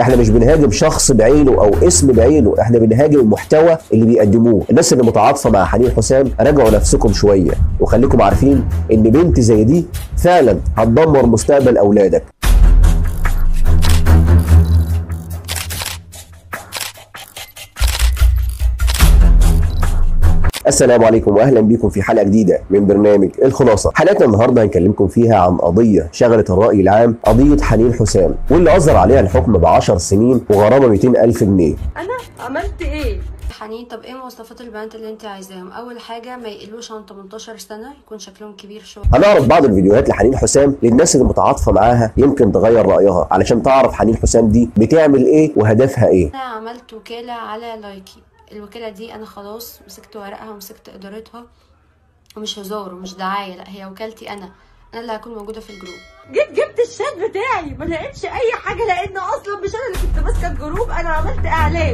احنا مش بنهاجم شخص بعينه او اسم بعينه احنا بنهاجم المحتوى اللي بيقدموه الناس اللي متعاطفه مع حنين حسام راجعوا نفسكم شويه وخليكم عارفين ان بنت زي دي فعلا هتدمر مستقبل اولادك السلام عليكم واهلا بكم في حلقه جديده من برنامج الخلاصه حلقتنا النهارده هنكلمكم فيها عن قضيه شغلت الراي العام قضيه حنين حسام واللي اصدر عليها الحكم ب 10 سنين وغرامه 200 الف جنيه انا عملت ايه حنين طب ايه مواصفات البنات اللي انت عايزاهم اول حاجه ما يقلوش عن 18 سنه يكون شكلهم كبير شويه هنعرض بعض الفيديوهات لحنين حسام للناس اللي متعاطفه معاها يمكن تغير رايها علشان تعرف حنين حسام دي بتعمل ايه وهدفها ايه انا عملت وكاله على لايكي الوكاله دي انا خلاص مسكت ورقها ومسكت ادارتها ومش هزار ومش دعايه لا هي وكالتي انا انا اللي هكون موجوده في الجروب جيت جبت الشات بتاعي ما لقيتش اي حاجه لان اصلا مش انا اللي كنت ماسكه الجروب انا عملت اعلان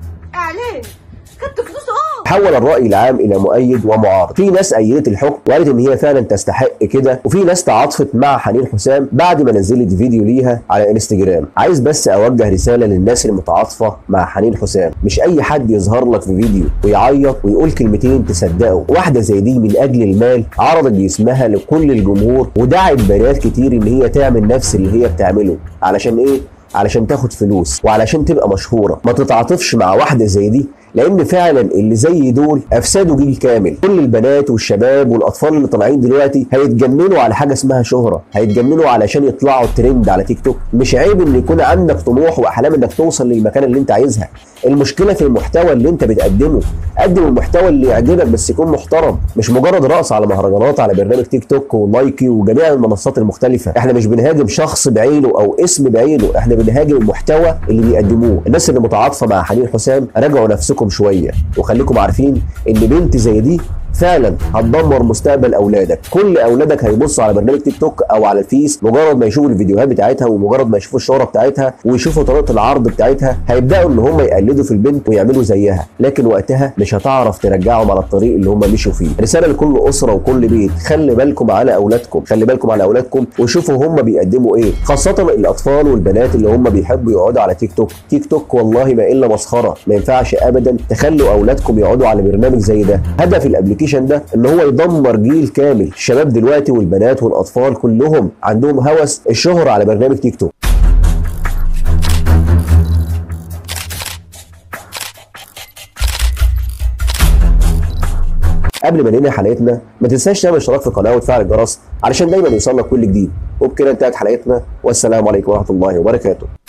اعلان خدت فلوس اه حول الرأي العام إلى مؤيد ومعارض في ناس أيدت الحكم وقالت إن هي فعلا تستحق كده وفي ناس تعاطفت مع حنين حسام بعد ما نزلت فيديو ليها على انستجرام عايز بس أوجه رسالة للناس المتعاطفة مع حنين حسام مش أي حد يظهر لك في فيديو ويعيط ويقول كلمتين تصدقه واحدة زي دي من أجل المال عرضت جسمها لكل الجمهور ودعت بنات كتير إن هي تعمل نفس اللي هي بتعمله علشان إيه علشان تاخد فلوس وعلشان تبقى مشهوره ما تتعاطفش مع واحده زي دي لان فعلا اللي زي دول افسدوا جيل كامل كل البنات والشباب والاطفال اللي طالعين دلوقتي هيتجننوا على حاجه اسمها شهره هيتجننوا علشان يطلعوا ترند على تيك توك مش عيب ان يكون عندك طموح واحلام انك توصل للمكان اللي انت عايزها المشكله في المحتوى اللي انت بتقدمه قدم المحتوى اللي يعجبك بس يكون محترم مش مجرد رقص على مهرجانات على برنامج تيك توك ولايكي وجميع المنصات المختلفه احنا مش بنهاجم شخص بعينه او اسم بعينه احنا بنهاجم المحتوى اللي بيقدموه الناس اللي متعاطفه مع حنين حسام راجعوا نفسكم شويه وخليكم عارفين ان بنت زي دي فعلا هتدمر مستقبل اولادك كل اولادك هيبصوا على برنامج تيك توك او على الفيس مجرد ما يشوفوا الفيديوهات بتاعتها ومجرد ما يشوفوا الشهره بتاعتها ويشوفوا طريقه العرض بتاعتها هيبداوا ان هم يقلدوا في البنت ويعملوا زيها لكن وقتها مش هتعرف ترجعهم على الطريق اللي هم مشوا فيه رساله لكل اسره وكل بيت خلي بالكم على اولادكم خلي بالكم على اولادكم وشوفوا هم بيقدموا ايه خاصه الاطفال والبنات اللي هم بيحبوا يقعدوا على تيك توك تيك توك والله ما الا مسخره ما ينفعش ابدا تخلوا اولادكم يقعدوا على برنامج زي ده هدف الابلكيشن ده ان هو يدمر جيل كامل الشباب دلوقتي والبنات والاطفال كلهم عندهم هوس الشهرة على برنامج تيك توك قبل ما ننهي حلقتنا ما تنساش تعمل اشتراك في القناه وتفعل الجرس علشان دايما يوصلك كل جديد وبكده انتهت حلقتنا والسلام عليكم ورحمه الله وبركاته